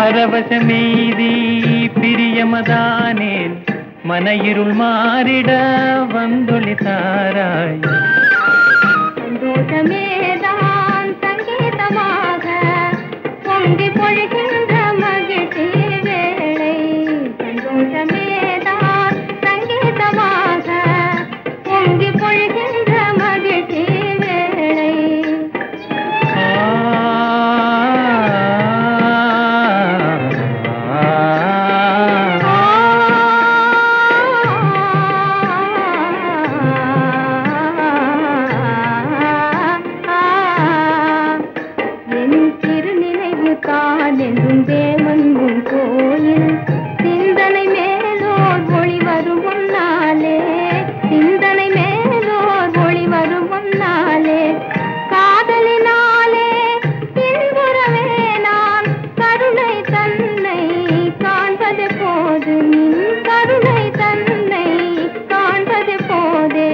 பரவசமெய்தி பிரியமதானேன் மன இருள் மாறிட வந்தொளி தாராய் சந்தோஷமேதான் சங்கீதமாக பொங்கி பொழுகின்ற மகிழ்ச்சி வேளை சந்தோஷமேதான் சங்கீதமாக பொங்கி பொழுகின்ற மகிழ்ச்சி வேளை என் திருநினைவு தான் என்றும் தேவன் உன் கோயில் சிந்தனை மேலோர் ஒளி வரும் முன்னாலே சிந்தனை மேலோர் ஒளி வரும் முன்னாலே காதலினாலே இன்புறவே நான் கருணை தன்னை காண்பது போது நின் கருணை தன்னை காண்பது போதே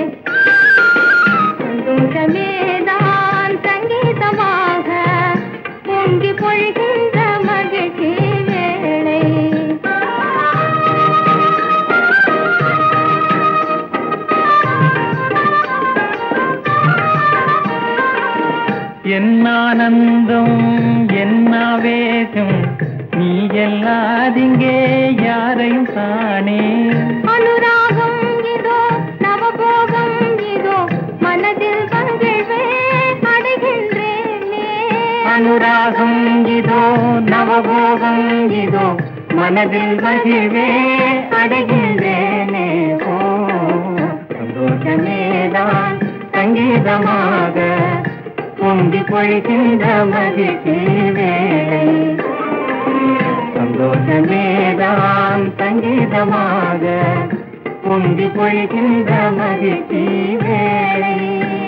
சந்தோஷமேதான் சங்கீதமாக பொங்கி பொழுகின்ற மகிழ்ச்சி வேளை என் ஆனந்தம் என் ஆவேசம் நீ எல்லாதிங்கே யாரையும் காணே அனுராகம் இதோ நவபோகம் இதோ மனதில் மகிழ்வே அடைகின்றேனே அனுராகம் இதோ நவபோகம் இதோ மனதில் மகிழ்வே அடைகின்றேனே ஓ சந்தோஷமேதான் சங்கீதமாக பொங்கி பொழிகின்ற மகிழ்ச்சி வேளை சந்தோஷமேதான் சங்கீதமாக பொங்கி பொழிகின்ற மகிழ்ச்சி வேளை